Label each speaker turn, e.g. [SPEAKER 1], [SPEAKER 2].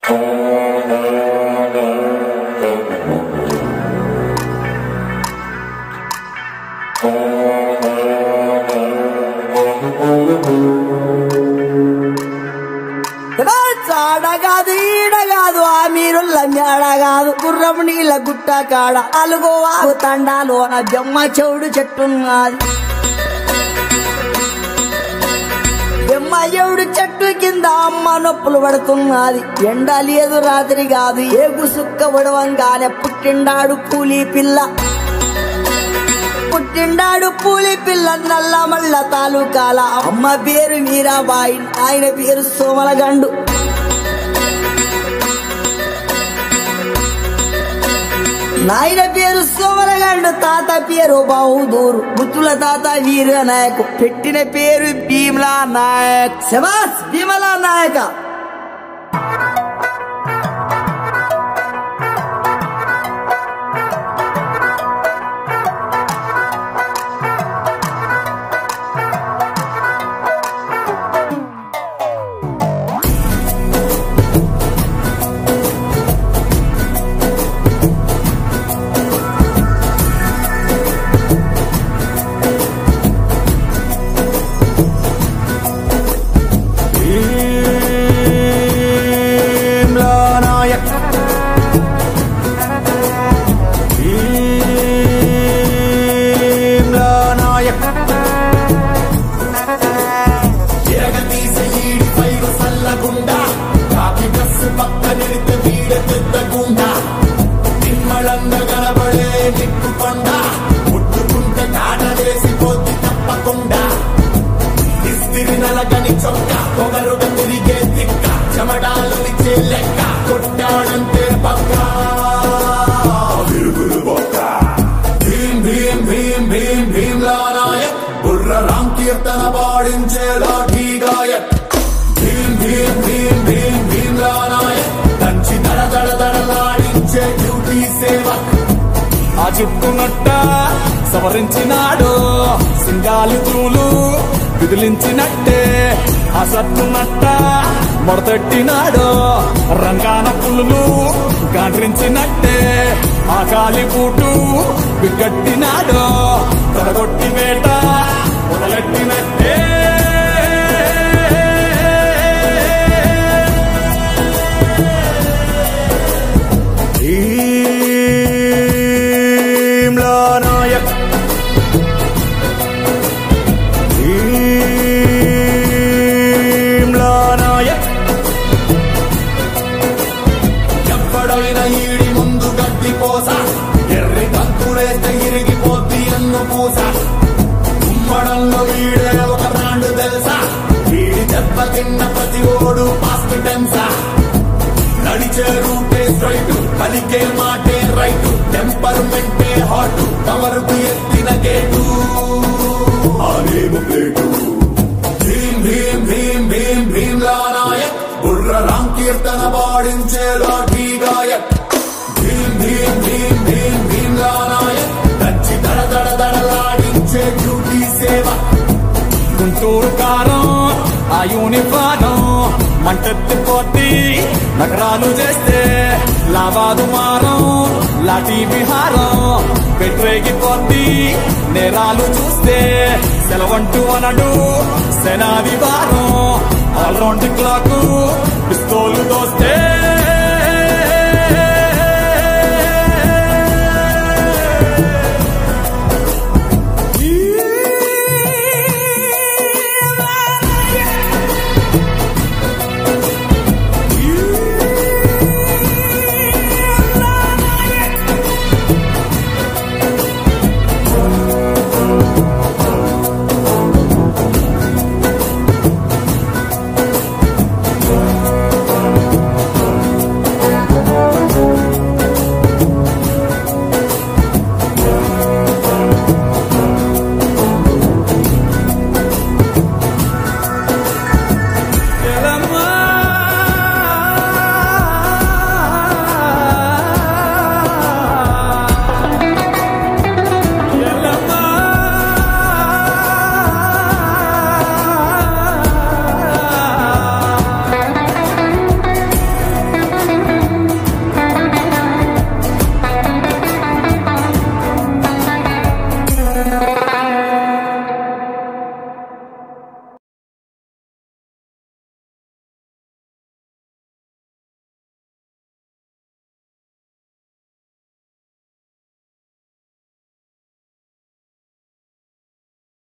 [SPEAKER 1] చాడగాదు ఈడగాదు ఆ మీరుల్ల మేడగాదు గుర్రం నీళ్ళ గుట్ట కాడ అలుగోవాగు తండాలోన జమ్మ చెవుడు చెట్టున్నది జమ్మ చెవుడు చెట్టు కింద అమ్మ నొప్పులు పడుతున్నది ఎండ లేదు రాత్రి కాదు ఏగు సుక్క ఉడవంగానే పుట్టిండాడు కూలీ పిల్ల పుట్టిండాడు పూలి పిల్ల నల్ల మల్ల తాలూకాల అమ్మ పేరు మీరాబాయి ఆయన పేరు సోమలగండు నాయన పేరు సోమలగండు తాత పేరు బహుదూరు ముత్తుల తాత వీర నాయక్ పెట్టిన పేరు భీమలా నాయక్ శబాస్ భీమలా నాయక
[SPEAKER 2] భీమ్లా నాయక్ భీమ్లా నాయక్
[SPEAKER 3] ఎరగదీసే ఈడి పైరు సల్లగుండా కాకి డ్రెస్ పక్క నిడితే వీడ పెద్దగుండా నిమ్మళంద కనబడే నిప్పు కొండ ముట్టుకుంటే కాట వేసి పోతి తప్పకుండా ఇస్తిరి నలగని చొక్క పొగరుగా తిరిగే తిక్క చెమటాలు ఇచ్చే లెక్క కొట్టాడంతే పక్క విరుగులు బొక్క భీం భీం భీం భీం భీమ్లా నాయక్ బుర్ర రామ్ కీర్తన పాడించే లాఠీ గాయక్ భీం భీం భీం భీం భీమ్లా నాయక్ దంచి దడ దడ దడలాడించే డ్యూటీ సేవక్
[SPEAKER 2] ఆ చుట్టునట్ట సవరించినాడు సింగాలు తూలు విదిలించినట్టే ఆ సత్తునట్ట మొడతెట్టినాడు రంగాన పులులు గాండ్రించినట్టే ఆ కాలి పూటు బిగ్గట్టినాడు తొడగొట్టి వేట మొదలెట్టినట్టే భీమ్లా నాయక్ భీమ్లా నాయక్
[SPEAKER 3] ఎవ్వడైన ఈడి ముందు గడ్డి పోస ఎర్రి కంకులేస్తే ఇరిగిపోద్ది అన్ను పూస ఉమ్మడంలో ఈడే ఒక బ్రాండ్ తెలుసా వీడి దెబ్బ తిన్న ప్రతి ఓడు పాస్ట్ టెన్సా నడిచే రూటే స్ట్రైట్ పలికే మాటే రైట్ టెంపర్మెంటే హాట్ కవరుకు ఎత్తిన గేటు ఆనేము ప్లేటు భీం భీం భీం భీం భీమ్లా నాయక్ బుర్ర రామ్ కీర్తన పాడించే లాఠీ గాయక్ భీం భీం భీం భీం భీమ్లా నాయక్ దంచి దడ దడ దడలాడించే డ్యూటీ సేవ
[SPEAKER 2] గుంటూరు కారం ఆ యూనిఫారం మంటెత్తిపోద్ది నగరాలు చేస్తే లాభాదు మారం లాఠీ విహారం పెట్టరేగిపోద్ది నేరాలు చూస్తే సెలవంటూ అనడు సెనాది వారం ఆల్రౌండ్ క్లాక్ పిస్తోలు దోస్తే